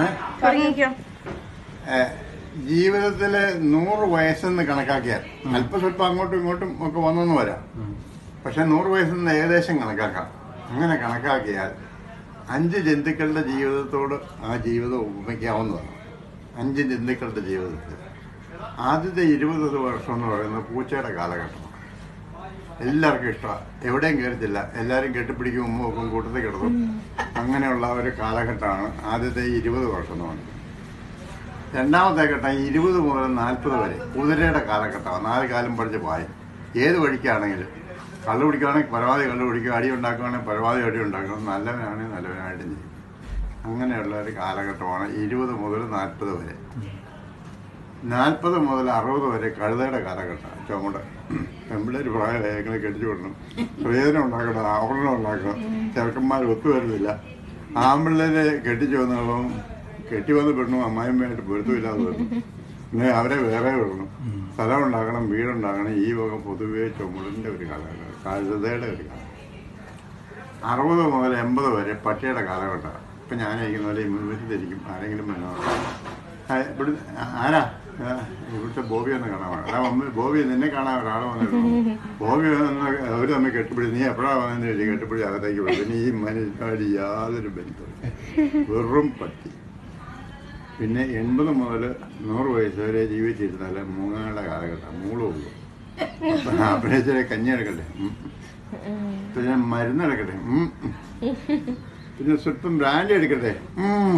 തുടങ്ങിക്കോ ജീവിതത്തിൽ നൂറ് വയസ്സെന്ന് കണക്കാക്കിയാൽ അല്പ സ്വല്പം അങ്ങോട്ടും ഇങ്ങോട്ടും ഒക്കെ വന്നെന്ന് വരാം പക്ഷെ നൂറ് വയസ്സെന്ന് ഏകദേശം കണക്കാക്കാം അങ്ങനെ കണക്കാക്കിയാൽ അഞ്ച് ജന്തുക്കളുടെ ജീവിതത്തോട് ആ ജീവിതം ഉപമിക്കാവുന്നതാണ് അഞ്ച് ജന്തുക്കളുടെ ജീവിതത്തിൽ ആദ്യത്തെ ഇരുപത് വർഷം എന്ന് പറയുന്നത് പൂച്ചയുടെ കാലഘട്ടമാണ് എല്ലാവർക്കും ഇഷ്ടമാണ് എവിടെയും കയറത്തില്ല എല്ലാവരും കെട്ടിപ്പിടിക്കും ഉമ്മ വെക്കും കൂട്ടത്തിൽ കിടക്കും അങ്ങനെയുള്ള ഒരു കാലഘട്ടമാണ് ആദ്യത്തെ ഇരുപത് വർഷം എന്ന് പറയുന്നത് രണ്ടാമത്തെ ഘട്ടം ഇരുപത് മുതൽ നാൽപ്പത് വരെ കുതിരയുടെ കാലഘട്ടമാണ് നാല് കാലം പഠിച്ച് പായും ഏത് വഴിക്കാണെങ്കിലും കള്ളു കുടിക്കുകയാണെങ്കിൽ പരമാവധി കള്ളു കുടിക്കുക അടി ഉണ്ടാക്കുകയാണെങ്കിൽ പരമാവധി അടി ഉണ്ടാക്കണം നല്ലവനാണെങ്കിൽ നല്ലവനായിട്ടും ചെയ്യും അങ്ങനെയുള്ള ഒരു കാലഘട്ടമാണ് ഇരുപത് മുതൽ നാൽപ്പത് വരെ നാൽപ്പത് മുതൽ അറുപത് വരെ കഴുതയുടെ കാലഘട്ടം ചുമട് പെമ്പിള്ളേർ പ്രായമായി ഞങ്ങളെ കെട്ടിച്ചു വിടണം പ്രയോജനം ഉണ്ടാക്കണം ആവരണം ഉണ്ടാക്കണം ചെറുക്കന്മാർ ഒത്തുവരുന്നില്ല ആമ്പിള്ളേരെ കെട്ടിച്ചു വന്നപ്പം കെട്ടി വന്ന് പെണ്ണു അമ്മായിമ്മയായിട്ട് പൊരുത്തമില്ലാതെ വന്നു പിന്നെ അവരെ വേറെ വിടണം സ്ഥലം ഉണ്ടാക്കണം വീടുണ്ടാക്കണം ഈ വക പൊതുവെ ചുമടിൻ്റെ ഒരു കാലഘട്ടം കഴുതയുടെ ഒരു കാലം അറുപത് മുതൽ എൺപത് വരെ പട്ടിയുടെ കാലഘട്ടമാണ് ഇപ്പം ഞാനിരിക്കുന്ന പോലെ മുൻവശത്തിരിക്കും ആരെങ്കിലും വന്നോ ആ, ഇവിടെ ആരാ ആ, ഇവിടുത്തെ ബോബി ഒന്ന് കാണാൻ എടാ മമ്മി ബോബി നിന്നെ കാണാൻ ഒരാൾ വന്നിരുന്നു ബോബി വന്ന് അവർ തമ്മിൽ കെട്ടിപ്പിടി നീ എപ്പോഴാ വന്നതെന്ന് ചോദിച്ചു കെട്ടിപ്പിടി അകത്തേക്ക് വിടും പിന്നെ ഈ മനുഷ്യനായിട്ട് യാതൊരു ബന്ധവും വെറും പട്ടി പിന്നെ എൺപത് മുതൽ നൂറ് വയസ്സ് വരെ ജീവിച്ചിരുന്നാൽ മൂങ്ങകളുടെ കാലഘട്ടം മൂളും ഉള്ളൂ അപ്പം ഇച്ചിരി കഞ്ഞി എടുക്കട്ടെ ഉം. പിന്നെ മരുന്ന് എടുക്കട്ടെ ഉം. പിന്നെ സ്വല്പം ബ്രാൻഡ് എടുക്കട്ടെ ഉം.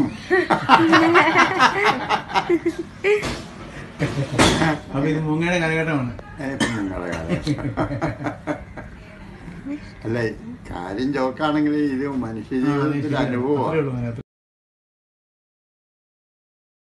അപ്പൊ ഇത് മുങ്ങയുടെ കാലഘട്ടമാണ് ഏ, ഇപ്പം നിങ്ങളുടെ കാലഘട്ടം അല്ല കാര്യം ചോക്കാണെങ്കിൽ ഇത് മനുഷ്യ ജീവിതത്തിലെ അനുഭവമാണ് അത്രേ ഉള്ളൂ അതിനകത്ത്